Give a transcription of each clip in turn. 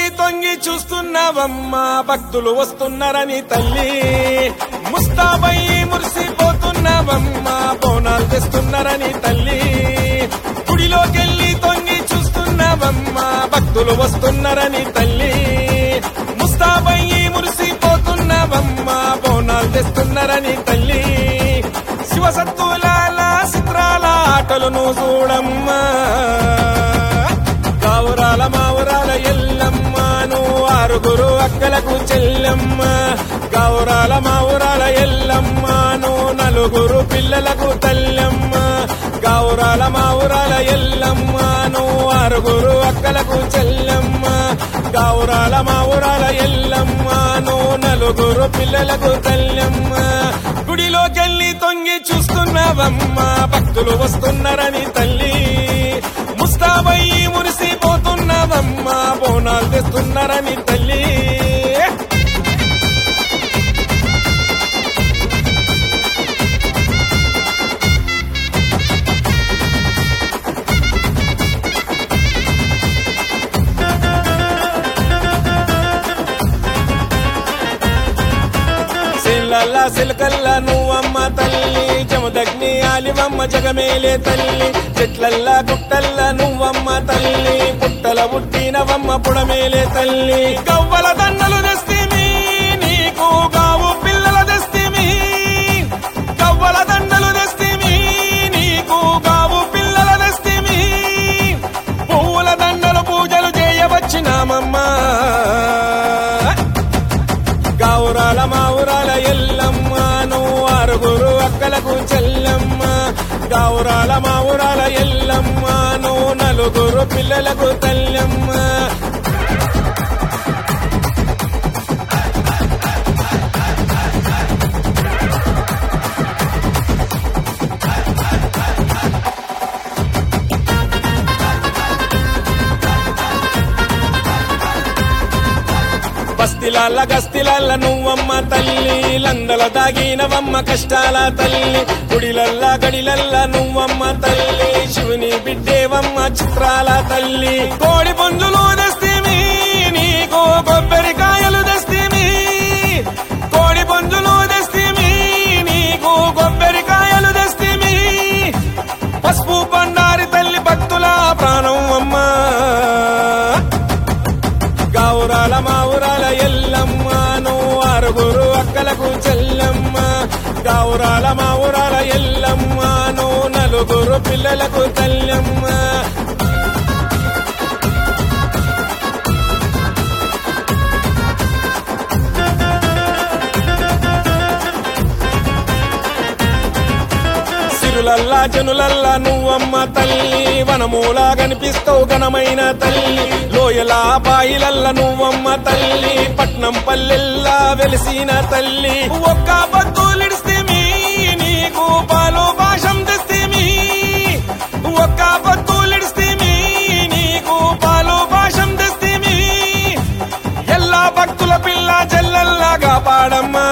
తొంగి చూస్తున్నావమ్మా భక్తులు వస్తున్నారని తల్లి ముస్తాబై మురిసిపోతున్నావమ్మా బోనాలు తెస్తున్నారని తల్లి గుడిలోకెళ్ళి తొంగి చూస్తున్నావమ్మా భక్తులు వస్తున్నారని తల్లి ముస్తాబై మురిసిపోతున్నావమ్మా బోనాలు తెస్తున్నారని తల్లి శివసత్తులాల చిత్రాల ఆటలను చూడమ్మా కావురాల మావురాల ఎల్లమ్మను ఆరుగురు అక్కలకు చెల్లెమ్మ కావురాల మావురాల ఎల్లమ్మను నలుగురు పిల్లలకు తల్లెమ్మ కావురాల మావురాల ఎల్లమ్మను ఆరుగురు అక్కలకు చెల్లెమ్మ కావురాల మావురాల ఎల్లమ్మను నలుగురు పిల్లలకు తల్లెమ్మ గుడిలోకెళ్ళి తొంగి చూస్తున్నావమ్మా భక్తులు వస్తున్నారని తల్లి ముస్తాబై మురిసిపోతున్నావమ్మా బోనాలు తెస్తున్నారని తల్లి సిల్లల్లా సిలకల్లా నువ్వమ్మ తల్లి జమదగ్ని ఆలివమ్మ జగమేలే తల్లి చెట్లల్లా గుట్టల్లా నువ్వమ్మ తల్లి పుట్టల పుట్టినవమ్మ పుడమేలే తల్లి గవ్వల దండలు తెస్తిమి నీకు గావు పిల్లల తెస్తిమి గవ్వల దండలు తెస్తిమి నీకు గావు పిల్లల తెస్తిమి పువ్వుల దండలు పూజలు చేయవచ్చినామమ్మా గౌరాల మావురాల ఎల్లమ్మను ఆరుగురు అక్కలకు చెల్లమ్మ గౌరాల మావురాల ఎల్లమ్మను నలుగురు పిల్లలకు తల్లమ్మ బస్తిలాల గస్తిలాల నువ్వమ్మ తల్లి లందల దాగినవమ్మ కష్టాల తల్లి గుడిలల్ల గడిలల్ల నువ్వమ్మ తల్లి శివుని బిడ్డేవమ్మ చిత్రాల తల్లి కోడి పుంజులు దస్తిమి నీకు కొబ్బరికాయలు దస్తిమి కోడి పుంజులు దస్తిమి నీకు కొబ్బరికాయలు దస్తిమి పసుపు బండారి తల్లి భక్తుల ప్రాణం అమ్మా గౌరాల మావురాల ఎల్లమ్మను ఆరుగురు అక్కలకు చెల్లమ్మ గౌరాల మావురాల ఎల్లమ్మను నలుగురు పిల్లలకు తల్లమ్మ సిరులల్లా జనులల్లా నువ్వమ్మ తల్లి వనమూలా కనిపిస్తావు ఘనమైన తల్లి లోయలా బాయిలల్లా నువ్వమ్మ తల్లి పట్నం పల్లెల్లా వెలిసిన తల్లి ఒక్క బతులిడిస్తేమి నీకు పాలు భాషం తెస్తేమి ఒక్క బతులిడిస్తేమి నీకు పాలు భాషం తెస్తేమి ఎల్లా భక్తుల పిల్ల జల్లల్లాగా పాడమ్మా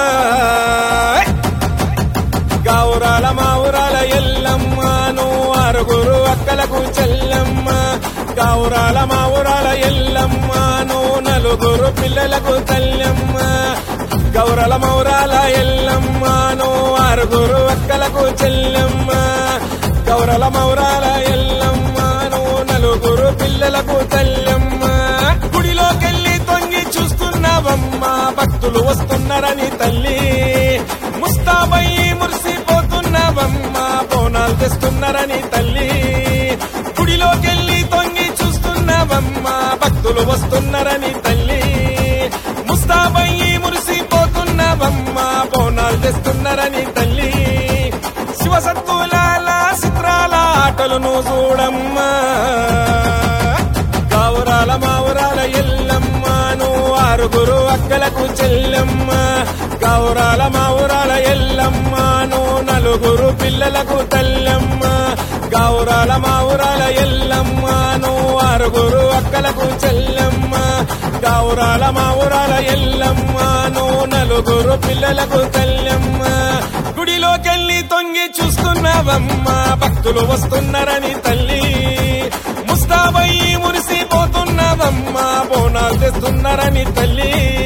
గౌరాల మావురాల ఎల్లమ్మను ఆరుగురు అక్కలకు చెల్లమ్మ గౌరాల మావురాల ఎల్లమ్మను నలుగురు పిల్లలకు తల్లమ్మ గౌరల మౌరాల ఎల్లమ్మను ఆరుగురు అక్కలకు చెల్లమ్మ గౌరల మౌరాల ఎల్లమ్మను నలుగురు పిల్లలకు తల్లమ్మ గుడిలోకెళ్ళి తొంగి చూస్తున్నావమ్మా భక్తులు వస్తున్నారని తల్లి ముస్తాబై మురిసిపోతున్నావమ్మా బోనాలు తెస్తున్నారని తల్లి గుడిలోకెళ్ళి తొంగి చూస్తున్నావమ్మా భక్తులు వస్తున్నారని తల్లి ముస్తాబై మురిసిపోతున్నావమ్మా బోనాలు తెస్తున్నారని తల్లి శివసత్తులాల చిత్రాల ఆటలను చూడమ్మా గౌరాల మావురాల ఎల్లమ్మను ఆరుగురు అక్కలకు చెల్లెమ్మ గౌరాల మావురాల ఎల్లమ్మను నలుగురు పిల్లలకు తల్లెమ్మ గౌరాల మావురాల ఎల్లమ్మను ఆరుగురు అక్కలకు చెల్లెమ్మ గౌరాల మావురాల ఎల్లమ్మను నలుగురు పిల్లలకు తల్లెమ్మ గుడిలోకెళ్ళి తొంగి చూస్తున్నావమ్మా భక్తులు వస్తున్నారని తల్లి ముస్తాబై మురిసిపోతున్నావమ్మా బోనాలు తెస్తున్నారని తల్లి